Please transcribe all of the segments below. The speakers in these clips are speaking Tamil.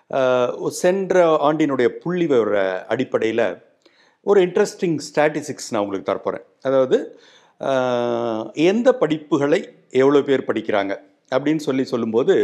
சென்ற ஆண்டினுடைய புள்ளி விவர அடிப்படையில் ஒரு இன்ட்ரெஸ்டிங் ஸ்டாட்டிஸ்டிக்ஸ் நான் உங்களுக்கு தரப்போகிறேன் அதாவது ஆஹ், எந்த படிப்புகளை எவ்வளோ பேர் படிக்கிறாங்க அப்படின்னு சொல்லி சொல்லும்போது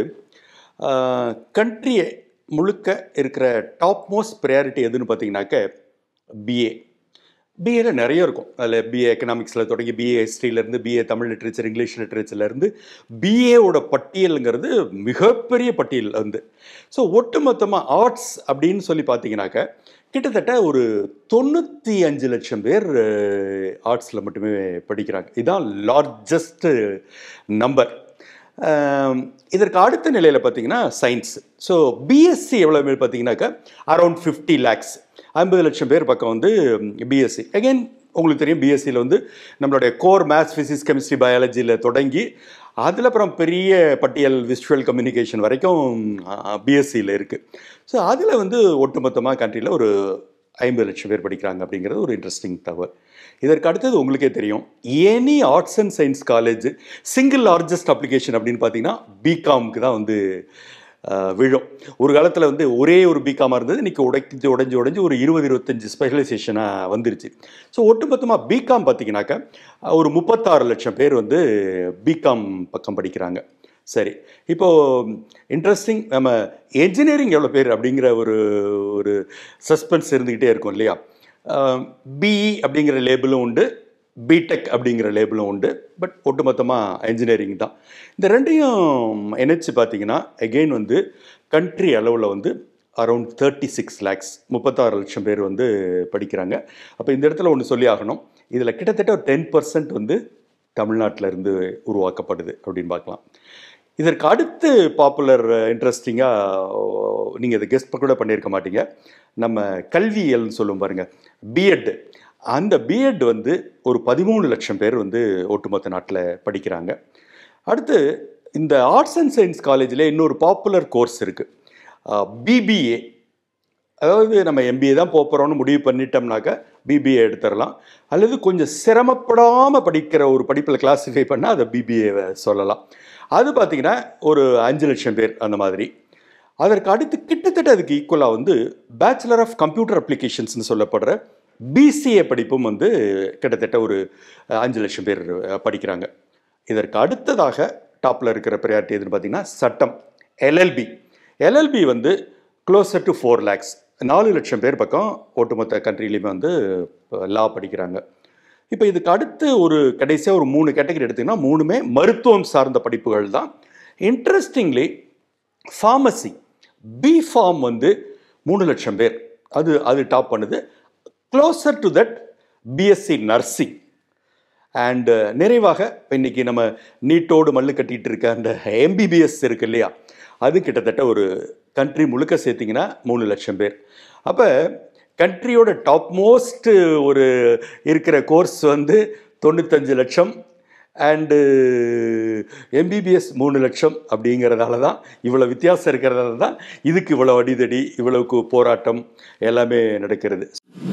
கண்ட்ரியை முழுக்க இருக்கிற டாப் மோஸ்ட் ப்ரையாரிட்டி எதுன்னு பார்த்தீங்கன்னாக்க பிஏ பிஏல நிறைய இருக்கும் அதில் பிஏ எக்கனாமிக்ஸில் தொடங்கி பிஏ ஹிஸ்ட்ரியிலேருந்து பிஏ தமிழ் லிட்ரேச்சர் இங்கிலீஷ் லிட்ரேச்சர்லேருந்து பிஏவோட பட்டியலுங்கிறது மிகப்பெரிய பட்டியல் வந்து ஸோ ஒட்டுமொத்தமாக ஆர்ட்ஸ் அப்படின்னு சொல்லி பார்த்தீங்கன்னாக்க கிட்டத்தட்ட ஒரு தொண்ணூற்றி அஞ்சு லட்சம் பேர் ஆர்ட்ஸில் மட்டுமே படிக்கிறாங்க இதுதான் லார்ஜஸ்ட் நம்பர் இதற்கு அடுத்த நிலையில் பார்த்தீங்கன்னா சயின்ஸ் ஸோ பிஎஸ்சி எவ்வளோ பேர் பார்த்தீங்கன்னாக்கா அரௌண்ட் ஃபிஃப்டி லேக்ஸ் ஐம்பது லட்சம் பேர் பக்கம் வந்து பிஎஸ்சி அகைன் உங்களுக்கு தெரியும் பிஎஸ்சியில் வந்து நம்மளுடைய கோர் மேத்ஸ் ஃபிசிக்ஸ் கெமிஸ்ட்ரி பயாலஜியில் தொடங்கி அதில் அப்புறம் பெரிய பட்டியல் விஷுவல் கம்யூனிகேஷன் வரைக்கும் பிஎஸ்சியில் இருக்குது ஸோ அதில் வந்து ஒட்டுமொத்தமாக கண்ட்ரியில் ஒரு ஐம்பது லட்சம் பேர் படிக்கிறாங்க அப்படிங்கிறது ஒரு இன்ட்ரெஸ்டிங் தகவல் இதற்கு அடுத்தது உங்களுக்கே தெரியும் any arts and science college single largest application அப்படின்னு பார்த்தீங்கன்னா பிகாம்க்கு தான் வந்து அஹ், விழும் ஒரு காலத்தில் வந்து ஒரே ஒரு பிகாமாக இருந்தது இன்றைக்கி உடைச்சு உடைஞ்சு உடைஞ்சு ஒரு இருபது இருபத்தஞ்சு ஸ்பெஷலைசேஷனாக வந்துருச்சு ஸோ ஒட்டுமொத்தமாக பிகாம் பார்த்தீங்கன்னாக்கா ஒரு முப்பத்தாறு லட்சம் பேர் வந்து பிகாம் பக்கம் படிக்கிறாங்க சரி இப்போது இன்ட்ரெஸ்டிங் நம்ம என்ஜினியரிங் எவ்வளோ பேர் அப்படிங்கிற ஒரு ஒரு சஸ்பென்ஸ் இருந்துக்கிட்டே இருக்கும் இல்லையா பிஇ அப்படிங்கிற லேபிளும் உண்டு பிடெக் அப்படிங்கிற லேபிளும் உண்டு பட் ஒட்டுமொத்தமாக என்ஜினியரிங் தான் இந்த ரெண்டையும் இணைச்சு பார்த்தீங்கன்னா எகெயின் வந்து கண்ட்ரி அளவில் வந்து அரௌண்ட் தேர்ட்டி சிக்ஸ் லேக்ஸ் முப்பத்தாறு லட்சம் பேர் வந்து படிக்கிறாங்க அப்போ இந்த இடத்துல ஒன்று சொல்லி ஆகணும் இதில் கிட்டத்தட்ட ஒரு டென் பர்சன்ட் வந்து தமிழ்நாட்டில் இருந்து உருவாக்கப்படுது அப்படின்னு பார்க்கலாம் இதற்கு அடுத்து பாப்புலர் இன்ட்ரெஸ்டிங்காக நீங்கள் இதை கெஸ்ட் கூட பண்ணியிருக்க மாட்டீங்க நம்ம கல்வியல்னு சொல்லும் பாருங்க பிஎட் அந்த பிஎட் வந்து ஒரு பதிமூணு லட்சம் பேர் வந்து ஒட்டுமொத்த நாட்டில் படிக்கிறாங்க அடுத்து இந்த ஆர்ட்ஸ் அண்ட் சயின்ஸ் காலேஜில் இன்னொரு பாப்புலர் கோர்ஸ் இருக்குது பிபிஏ அதாவது நம்ம எம்பிஏ தான் போக போகிறோம்னு முடிவு பண்ணிட்டோம்னாக்கா பிபிஏ எடுத்துடலாம் அல்லது கொஞ்சம் சிரமப்படாமல் படிக்கிற ஒரு படிப்பில் கிளாஸிஃபை பண்ணால் அதை பிபிஏவை சொல்லலாம் அது பார்த்திங்கன்னா ஒரு அஞ்சு லட்சம் பேர் அந்த மாதிரி அதற்கு அடுத்து கிட்டத்தட்ட அதுக்கு ஈக்குவலாக வந்து பேச்சுலர் ஆஃப் கம்ப்யூட்டர் அப்ளிகேஷன்ஸ்னு சொல்லப்படுற பிசிஏ படிப்பும் வந்து கிட்டத்தட்ட ஒரு அஞ்சு லட்சம் பேர் படிக்கிறாங்க இதற்கு அடுத்ததாக டாப்பில் இருக்கிற ப்ரையாரிட்டி எதுன்னு பார்த்தீங்கன்னா சட்டம் எல்எல்பி எல்எல்பி வந்து க்ளோசர் டு ஃபோர் லேக்ஸ் நாலு லட்சம் பேர் பக்கம் ஒட்டுமொத்த கண்ட்ரிலையுமே வந்து லா படிக்கிறாங்க இப்போ இதுக்கு அடுத்து ஒரு கடைசியாக ஒரு மூணு கேட்டகரி எடுத்திங்கன்னா மூணுமே மருத்துவம் சார்ந்த படிப்புகள் தான் இன்ட்ரெஸ்டிங்லி ஃபார்மசி பி ஃபார்ம் வந்து மூணு லட்சம் பேர் அது அது டாப் பண்ணுது closer to that BSc nursing and நிறைவாக இப்ப இன்னைக்கு நம்ம நீட்டோடு மல்லு கட்டிட்டு இருக்க அந்த எம்பிபிஎஸ் இருக்கு இல்லையா அது கிட்டத்தட்ட ஒரு கண்ட்ரி முழுக்க சேர்த்திங்கன்னா மூணு லட்சம் பேர் அப்போ கண்ட்ரியோட டாப் மோஸ்ட் ஒரு இருக்கிற கோர்ஸ் வந்து தொண்ணூத்தஞ்சு லட்சம் அண்டு எம்பிபிஎஸ் மூணு லட்சம் அப்படிங்கிறதால தான் இவ்வளோ வித்தியாசம் இருக்கிறதால தான் இதுக்கு இவ்வளோ அடிதடி இவ்வளவுக்கு போராட்டம் எல்லாமே நடக்கிறது